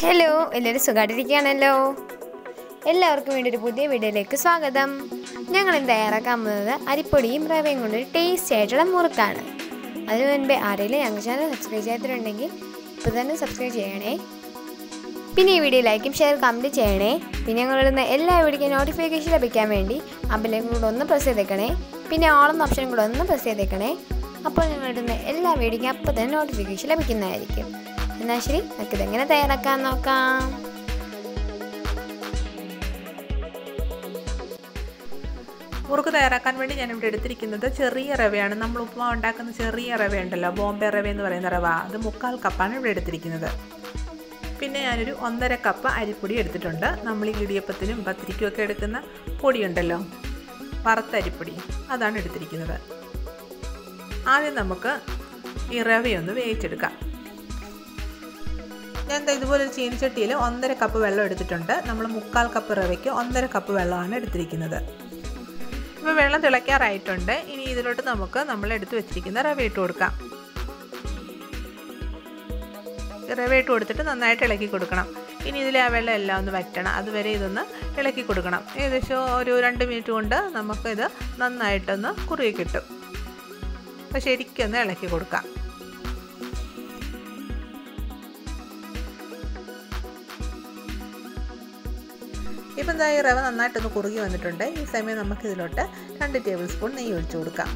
hello എല്ലാവരും സുഖമായിട്ടിരിക്കുകയാണല്ലോ എല്ലാവർക്കും വേണ്ടി ഒരു പുതിയ വീഡിയോയിലേക്ക് സ്വാഗതം ഞങ്ങൾ ഇന്ന് തയ്യാറാക്കാൻ പോകുന്നത് അരിപ്പൊടിയും റവയും കൊണ്ടൊരു ടേസ്റ്റി ആയിട്ടുള്ള മുറുക്കാണ് അതിനു മുൻപേ ആരെങ്കിലും ഞങ്ങൾ ചാനൽ സബ്സ്ക്രൈബ് ചെയ്തിട്ടുണ്ടെങ്കിൽ ഇപ്പോൾ തന്നെ സബ്സ്ക്രൈബ് ചെയ്യണേ പിന്നെ ഈ വീഡിയോ ലൈക്കും ഷെയർ കമൻറ്റ് ചെയ്യണേ പിന്നെ ഞങ്ങളിടുന്ന എല്ലാ വീഡിയോയ്ക്കും നോട്ടിഫിക്കേഷൻ ലഭിക്കാൻ വേണ്ടി ആ ബെല്ലും കൂടെ ഒന്ന് പ്രസ് ചെയ്തേക്കണേ പിന്നെ ഓളെന്ന ഓപ്ഷൻ കൂടെ ഒന്ന് പ്രസ് ചെയ്തേക്കണേ അപ്പോൾ ഞങ്ങളിടുന്ന എല്ലാ വീഡിയോയ്ക്കും അപ്പോൾ തന്നെ നോട്ടിഫിക്കേഷൻ ലഭിക്കുന്നതായിരിക്കും എന്നാൽ ശരി നമുക്കിതെങ്ങനെ തയ്യാറാക്കാൻ നോക്കാം മുറുക്ക് തയ്യാറാക്കാൻ വേണ്ടി ഞാൻ ഇവിടെ എടുത്തിരിക്കുന്നത് ചെറിയ റവയാണ് നമ്മൾ ഉപ്പുമാവ് ഉണ്ടാക്കുന്ന ചെറിയ റവയുണ്ടല്ലോ ബോംബെ റവ എന്ന് പറയുന്ന റവ അത് മുക്കാൽ കപ്പാണ് ഇവിടെ എടുത്തിരിക്കുന്നത് പിന്നെ ഞാനൊരു ഒന്നര കപ്പ് അരിപ്പൊടി എടുത്തിട്ടുണ്ട് നമ്മൾ ഈ ഇടിയപ്പത്തിനും പത്തിരിക്കും ഒക്കെ എടുക്കുന്ന പൊടിയുണ്ടല്ലോ വറുത്ത അരിപ്പൊടി അതാണ് എടുത്തിരിക്കുന്നത് ആദ്യം നമുക്ക് ഈ റവയൊന്ന് വേവിച്ചെടുക്കാം ഞാൻ ദാ ഇതുപോലെ ഒരു ചീനിച്ചട്ടിയിൽ ഒന്നര കപ്പ് വെള്ളം എടുത്തിട്ടുണ്ട് നമ്മൾ മുക്കാൽ കപ്പ് റവയ്ക്ക് ഒന്നര കപ്പ് വെള്ളമാണ് എടുത്തിരിക്കുന്നത് ഇപ്പോൾ വെള്ളം തിളയ്ക്കാറായിട്ടുണ്ട് ഇനി ഇതിലോട്ട് നമുക്ക് നമ്മൾ എടുത്തു വെച്ചിരിക്കുന്ന റവ ഇട്ട് കൊടുക്കാം റവ ഇട്ട് കൊടുത്തിട്ട് നന്നായിട്ട് ഇളക്കി കൊടുക്കണം ഇനി ഇതിലെ ആ വെള്ളം എല്ലാം ഒന്ന് വറ്റണം അതുവരെ ഇതൊന്ന് ഇളക്കി കൊടുക്കണം ഏകദേശം ഒരു രണ്ട് മിനിറ്റ് കൊണ്ട് നമുക്കിത് നന്നായിട്ടൊന്ന് കുറുകി കിട്ടും അപ്പോൾ ശരിക്കൊന്ന് ഇളക്കി കൊടുക്കാം ഇപ്പം എന്താ ഈ റവ നന്നായിട്ടൊന്ന് കുറുകി വന്നിട്ടുണ്ട് ഈ സമയം നമുക്ക് ഇതിലോട്ട് രണ്ട് ടേബിൾ സ്പൂൺ നെയ്യ് ഒഴിച്ചു കൊടുക്കാം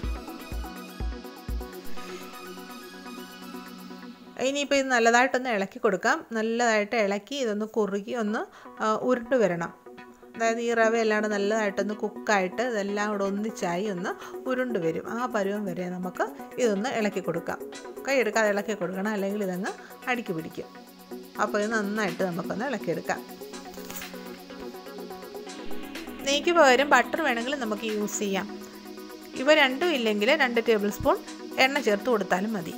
ഇനിയിപ്പോൾ ഇത് നല്ലതായിട്ടൊന്ന് ഇളക്കി കൊടുക്കാം നല്ലതായിട്ട് ഇളക്കി ഇതൊന്ന് കുറുകി ഒന്ന് ഉരുണ്ട് വരണം അതായത് ഈ റവ എല്ലാം നല്ലതായിട്ടൊന്ന് കുക്കായിട്ട് ഇതെല്ലാം കൂടെ ഒന്നിച്ചായി ഒന്ന് ഉരുണ്ട് വരും ആ പരുവം വരെ നമുക്ക് ഇതൊന്ന് ഇളക്കി കൊടുക്കാം കൈ എടുക്കാതെ ഇളക്കി കൊടുക്കണം അല്ലെങ്കിൽ ഇതങ്ങ് അടുക്കി പിടിക്കും അപ്പോൾ ഇത് നന്നായിട്ട് നമുക്കൊന്ന് ഇളക്കിയെടുക്കാം നെയ്ക്ക് പകരം ബട്ടർ വേണമെങ്കിൽ നമുക്ക് യൂസ് ചെയ്യാം ഇവ രണ്ടും ഇല്ലെങ്കിൽ രണ്ട് ടേബിൾ സ്പൂൺ എണ്ണ ചേർത്ത് കൊടുത്താലും മതി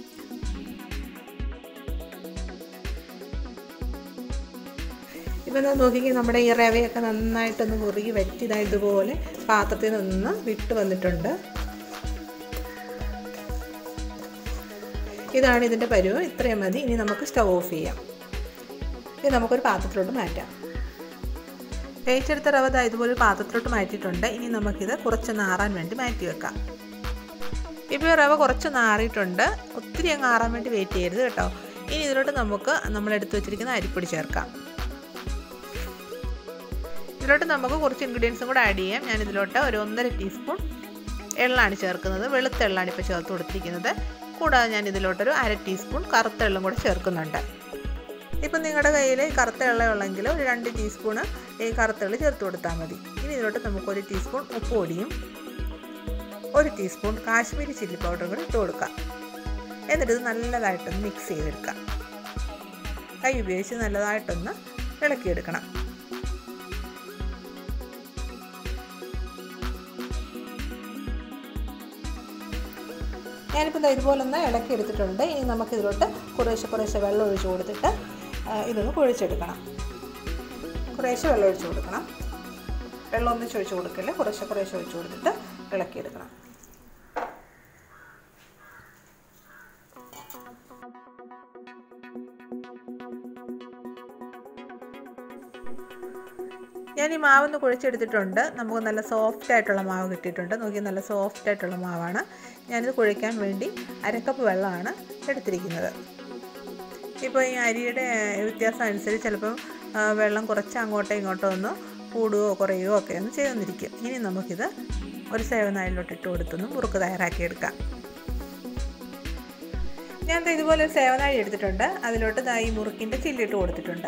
ഇപ്പം നോക്കിക്കേ നമ്മുടെ ഈ റവയൊക്കെ നന്നായിട്ടൊന്ന് കുറുകി വറ്റിതാ ഇതുപോലെ പാത്രത്തിൽ നിന്ന് വിട്ട് വന്നിട്ടുണ്ട് ഇതാണ് ഇതിൻ്റെ പരുവം ഇത്രയും മതി ഇനി നമുക്ക് സ്റ്റവ് ഓഫ് ചെയ്യാം ഇത് നമുക്കൊരു പാത്രത്തിലോട്ട് മാറ്റാം വേവിച്ചെടുത്ത റവ ദാ ഇതുപോലെ പാത്രത്തിലോട്ട് മാറ്റിയിട്ടുണ്ട് ഇനി നമുക്കിത് കുറച്ച് നാറാൻ വേണ്ടി മാറ്റി വെക്കാം ഇപ്പോൾ റവ കുറച്ച് നാറിയിട്ടുണ്ട് ഒത്തിരി അങ്ങ് ആറാൻ വേണ്ടി വെയിറ്റ് ചെയ്യരുത് കേട്ടോ ഇനി ഇതിലോട്ട് നമുക്ക് നമ്മൾ എടുത്തു വെച്ചിരിക്കുന്ന അരിപ്പൊടി ചേർക്കാം ഇതിലോട്ട് നമുക്ക് കുറച്ച് ഇൻഗ്രീഡിയൻസും കൂടെ ആഡ് ചെയ്യാം ഞാൻ ഇതിലോട്ട് ഒരു ഒന്നര ടീസ്പൂൺ എള്ളാണ് ചേർക്കുന്നത് വെളുത്ത എള്ളാണ് ഇപ്പോൾ ചേർത്ത് കൊടുത്തിരിക്കുന്നത് കൂടാതെ ഞാൻ ഇതിലോട്ടൊരു അര ടീസ്പൂൺ കറുത്ത എള്ളും കൂടെ ചേർക്കുന്നുണ്ട് ഇപ്പം നിങ്ങളുടെ കയ്യിൽ കറുത്ത എള്ള ഉള്ളെങ്കിൽ ഒരു രണ്ട് ടീസ്പൂണ് ഈ കറുത്ത എള്ള് ചേർത്ത് കൊടുത്താൽ മതി ഇനി ഇതിലോട്ട് നമുക്ക് ഒരു ടീസ്പൂൺ ഉപ്പ് പൊടിയും ഒരു ടീസ്പൂൺ കാശ്മീരി ചില്ലി പൗഡറും കൂടി ഇട്ട് കൊടുക്കാം എന്നിട്ട് ഇത് നല്ലതായിട്ടൊന്ന് മിക്സ് ചെയ്തെടുക്കാം കൈ ഉപയോഗിച്ച് നല്ലതായിട്ടൊന്ന് ഇളക്കിയെടുക്കണം ഞാനിപ്പോൾ ഇതുപോലെ ഒന്ന് ഇളക്കി എടുത്തിട്ടുണ്ട് ഇനി നമുക്ക് ഇതിലോട്ട് കുറേശ്ശെ കുറേശ്ശെ വെള്ളം ഒഴിച്ച് കൊടുത്തിട്ട് ഇതൊന്ന് കുഴിച്ചെടുക്കണം കുറേശ്ശെ വെള്ളം ഒഴിച്ച് കൊടുക്കണം വെള്ളം ഒന്നിച്ച് ഒഴിച്ച് കൊടുക്കില്ല കുറേശ്ശെ കുറേശ്ശെ ഒഴിച്ച് കൊടുത്തിട്ട് ഇളക്കിയെടുക്കണം ഞാൻ ഈ മാവൊന്ന് കുഴിച്ചെടുത്തിട്ടുണ്ട് നമുക്ക് നല്ല സോഫ്റ്റ് ആയിട്ടുള്ള മാവ് കിട്ടിയിട്ടുണ്ട് നോക്കി നല്ല സോഫ്റ്റ് ആയിട്ടുള്ള മാവാണ് ഞാനിത് കുഴിക്കാൻ വേണ്ടി അരക്കപ്പ് വെള്ളമാണ് എടുത്തിരിക്കുന്നത് ഇപ്പോൾ ഈ അരിയുടെ വ്യത്യാസം അനുസരിച്ച് ചിലപ്പം വെള്ളം കുറച്ച് അങ്ങോട്ടോ ഇങ്ങോട്ടോ ഒന്ന് കൂടുകയോ കുറയുകയോ ഒക്കെ ഒന്ന് ചെയ്തെന്നിരിക്കും ഇനി നമുക്കിത് ഒരു സേവനായിലോട്ട് ഇട്ട് കൊടുത്തൊന്ന് മുറുക്ക് തയ്യാറാക്കിയെടുക്കാം ഞാൻ ഇതുപോലെ ഒരു സേവനാഴി എടുത്തിട്ടുണ്ട് അതിലോട്ട് ഈ മുറുക്കിൻ്റെ ചില്ലിട്ട് കൊടുത്തിട്ടുണ്ട്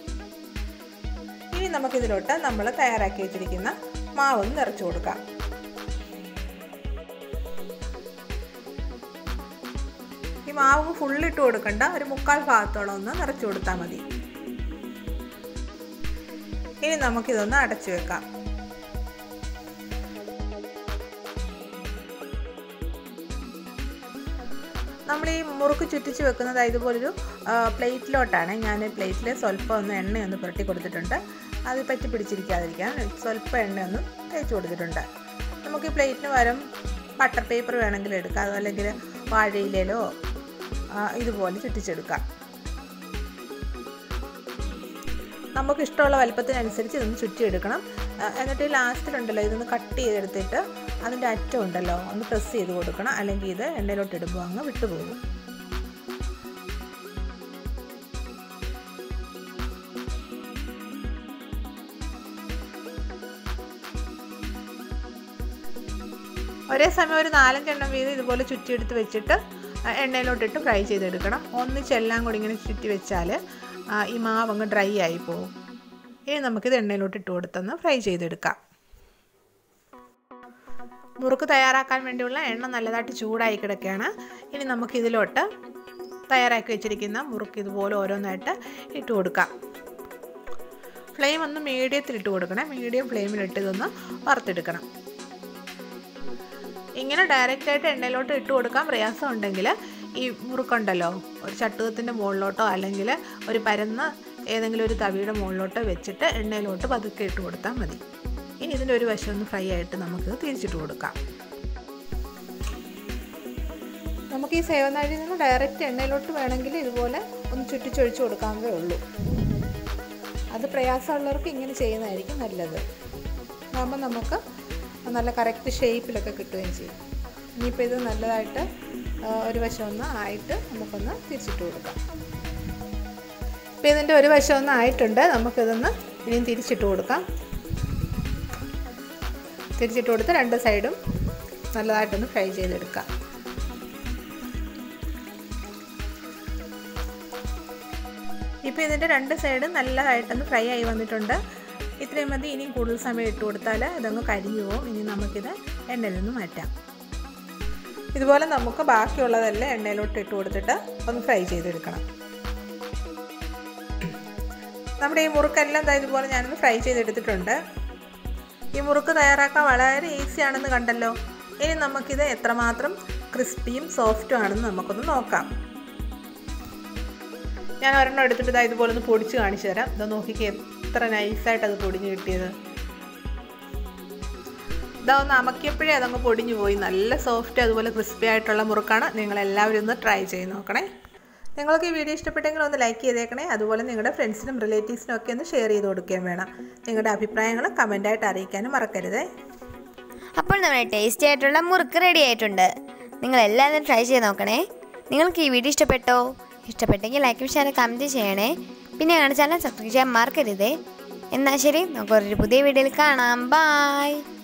ഇനി നമുക്കിതിലോട്ട് നമ്മൾ തയ്യാറാക്കി വെച്ചിരിക്കുന്ന മാവൊന്ന് നിറച്ചു കൊടുക്കാം ഈ മാവ് ഫുള്ളിട്ട് കൊടുക്കണ്ട ഒരു മുക്കാൽ ഭാഗത്തോളം ഒന്ന് നിറച്ചു കൊടുത്താൽ മതി ഇനി നമുക്കിതൊന്ന് അടച്ചു വെക്കാം നമ്മൾ ഈ മുറുക്ക് ചുറ്റിച്ച് വെക്കുന്നത് ഇതുപോലൊരു പ്ലേറ്റിലോട്ടാണ് ഞാൻ പ്ലേറ്റിൽ സ്വല്പം ഒന്ന് എണ്ണയൊന്ന് പുരട്ടി കൊടുത്തിട്ടുണ്ട് അത് പറ്റി പിടിച്ചിരിക്കാതിരിക്കാൻ സ്വല്പം എണ്ണയൊന്ന് തേച്ച് കൊടുത്തിട്ടുണ്ട് നമുക്ക് ഈ പ്ലേറ്റിന് പകരം ബട്ടർ പേപ്പർ വേണമെങ്കിൽ എടുക്കാം അതോ അല്ലെങ്കിൽ വാഴയിലോ ഇതുപോലെ ചുറ്റിച്ചെടുക്കാം നമുക്ക് ഇഷ്ടമുള്ള വലുപ്പത്തിനനുസരിച്ച് ഇതൊന്ന് ചുറ്റിയെടുക്കണം ആ, എന്നിട്ട് ലാസ്റ്റിലുണ്ടല്ലോ ഇതൊന്ന് കട്ട് ചെയ്തെടുത്തിട്ട് അതിൻ്റെ അറ്റം ഉണ്ടല്ലോ ഒന്ന് പ്രസ് ചെയ്ത് കൊടുക്കണം അല്ലെങ്കിൽ ഇത് എണ്ണയിലോട്ട് ഇടുമ്പോൾ അങ്ങ് വിട്ടുപോകും ഒരേ സമയം ഒരു നാലഞ്ചെണ്ണം വീതം ഇതുപോലെ ചുറ്റിയെടുത്ത് വെച്ചിട്ട് ആ, എണ്ണയിലോട്ടിട്ട് ഫ്രൈ ചെയ്തെടുക്കണം ഒന്നിച്ചെല്ലാം കൂടി ഇങ്ങനെ ചുറ്റി വെച്ചാൽ ആ, ഈ മാവ് അങ്ങ് ഡ്രൈ ആയി പോകും ഇനി നമുക്കിത് എണ്ണയിലോട്ട് ഇട്ട് കൊടുത്തൊന്ന് ഫ്രൈ ചെയ്തെടുക്കാം മുറുക്ക് തയ്യാറാക്കാൻ വേണ്ടിയുള്ള എണ്ണ നല്ലതായിട്ട് ചൂടായി കിടക്കുകയാണ് ഇനി നമുക്ക് ഇതിലോട്ട് തയ്യാറാക്കി വെച്ചിരിക്കുന്ന മുറുക്ക് ഇതുപോലെ ഓരോന്നായിട്ട് ഇട്ട് കൊടുക്കാം ഫ്ലെയിം ഒന്ന് മീഡിയത്തിൽ ഇട്ട് കൊടുക്കണം മീഡിയം ഫ്ലെയിമിലിട്ട് ഇതൊന്ന് വറുത്തെടുക്കണം ഇങ്ങനെ ഡയറക്റ്റ് ആയിട്ട് എണ്ണയിലോട്ട് ഇട്ട് കൊടുക്കാൻ പ്രയാസം ഉണ്ടെങ്കിൽ ഈ മുറുക്കുണ്ടല്ലോ ഒരു ചട്ടുകത്തിൻ്റെ മുകളിലോട്ടോ അല്ലെങ്കിൽ ഒരു പരന്ന ഏതെങ്കിലും ഒരു തവിയുടെ മുകളിലോട്ടോ വെച്ചിട്ട് എണ്ണയിലോട്ട് പതുക്കെ ഇട്ട് കൊടുത്താൽ മതി ഇനി ഇതിൻ്റെ ഒരു വശം ഒന്ന് ഫ്രൈ ആയിട്ട് നമുക്ക് തിരിച്ചിട്ട് കൊടുക്കാം നമുക്ക് ഈ സേവനാഴിയിൽ നിന്ന് ഡയറക്റ്റ് എണ്ണയിലോട്ട് വേണമെങ്കിൽ ഇതുപോലെ ഒന്ന് ചുറ്റിച്ചൊഴിച്ച് കൊടുക്കാവുന്നതേ ഉള്ളൂ അത് പ്രയാസമുള്ളവർക്ക് ഇങ്ങനെ ചെയ്യുന്നതായിരിക്കും നല്ലത് അതാകുമ്പോൾ നമുക്ക് നല്ല കറക്റ്റ് ഷേപ്പിലൊക്കെ കിട്ടുകയും ചെയ്യും ഇനിയിപ്പോൾ ഇത് നല്ലതായിട്ട് ആ, ഒരു വശം ഒന്ന് ആയിട്ട് നമുക്കൊന്ന് തിരിച്ചിട്ട് കൊടുക്കാം ഇപ്പോൾ ഇതിൻ്റെ ഒരു വശം ഒന്ന് ആയിട്ടുണ്ട് നമുക്കിതൊന്ന് ഇനിയും തിരിച്ചിട്ട് കൊടുക്കാം തിരിച്ചിട്ട് കൊടുത്ത് രണ്ട് സൈഡും നല്ലതായിട്ടൊന്ന് ഫ്രൈ ചെയ്തെടുക്കാം ഇപ്പോൾ ഇതിൻ്റെ രണ്ട് സൈഡും നല്ലതായിട്ടൊന്ന് ഫ്രൈ ആയി വന്നിട്ടുണ്ട് ഇത്രയും മതി ഇനിയും കൂടുതൽ സമയം ഇട്ട് കൊടുത്താൽ ഇതങ്ങ് കരിഞ്ഞു പോകും ഇനി നമുക്കിത് എണ്ണയിൽ നിന്ന് മാറ്റാം ഇതുപോലെ നമുക്ക് ബാക്കിയുള്ളതെല്ലാം എണ്ണയിലോട്ട് ഇട്ട് കൊടുത്തിട്ട് ഒന്ന് ഫ്രൈ ചെയ്തെടുക്കണം നമ്മുടെ ഈ മുറുക്കെല്ലാം ദാ ഇതുപോലെ ഞാനൊന്ന് ഫ്രൈ ചെയ്തെടുത്തിട്ടുണ്ട് ഈ മുറുക്ക് തയ്യാറാക്കാൻ വളരെ ഈസി ആണെന്ന് കണ്ടല്ലോ ഇനി നമുക്കിത് എത്രമാത്രം ക്രിസ്പിയും സോഫ്റ്റും ആണെന്ന് നമുക്കൊന്ന് നോക്കാം ഞാൻ ഒരെണ്ണം എടുത്തിട്ട് ഇതാ ഇതുപോലെ ഒന്ന് പൊടിച്ച് കാണിച്ചു തരാം ഇതാ നോക്കിക്കേ എത്ര നൈസായിട്ട് അത് പൊടിഞ്ഞ് കിട്ടിയത് ഇതാ ഒന്ന് അമക്കിയപ്പോഴേ അതങ്ങ് പൊടിഞ്ഞു പോയി നല്ല സോഫ്റ്റ് അതുപോലെ ക്രിസ്പി ആയിട്ടുള്ള മുറുക്കാണ് നിങ്ങൾ എല്ലാവരും ഒന്ന് ട്രൈ ചെയ്ത് നോക്കണേ നിങ്ങൾക്ക് ഈ വീഡിയോ ഇഷ്ടപ്പെട്ടെങ്കിൽ ഒന്ന് ലൈക്ക് ചെയ്തേക്കണേ അതുപോലെ നിങ്ങളുടെ ഫ്രണ്ട്സിനും റിലേറ്റീവ്സിനും ഒക്കെ ഒന്ന് ഷെയർ ചെയ്ത് കൊടുക്കുകയും വേണം നിങ്ങളുടെ അഭിപ്രായങ്ങൾ കമൻറ്റായിട്ട് അറിയിക്കാനും മറക്കരുതേ അപ്പോൾ നമ്മുടെ ടേസ്റ്റി ആയിട്ടുള്ള മുറുക്ക് റെഡി ആയിട്ടുണ്ട് നിങ്ങൾ എല്ലാവരും ട്രൈ ചെയ്ത് നോക്കണേ നിങ്ങൾക്ക് ഈ വീഡിയോ ഇഷ്ടപ്പെട്ടോ ഇഷ്ടപ്പെട്ടെങ്കിൽ ലൈക്കും ഷെയർ കമൻറ്റ് ചെയ്യണേ പിന്നെ ഞങ്ങളുടെ ചാനൽ സബ്സ്ക്രൈബ് ചെയ്യാൻ മറക്കരുതേ എന്നാൽ ശരി നമുക്ക് ഒരു പുതിയ വീഡിയോയിൽ കാണാം ബായ്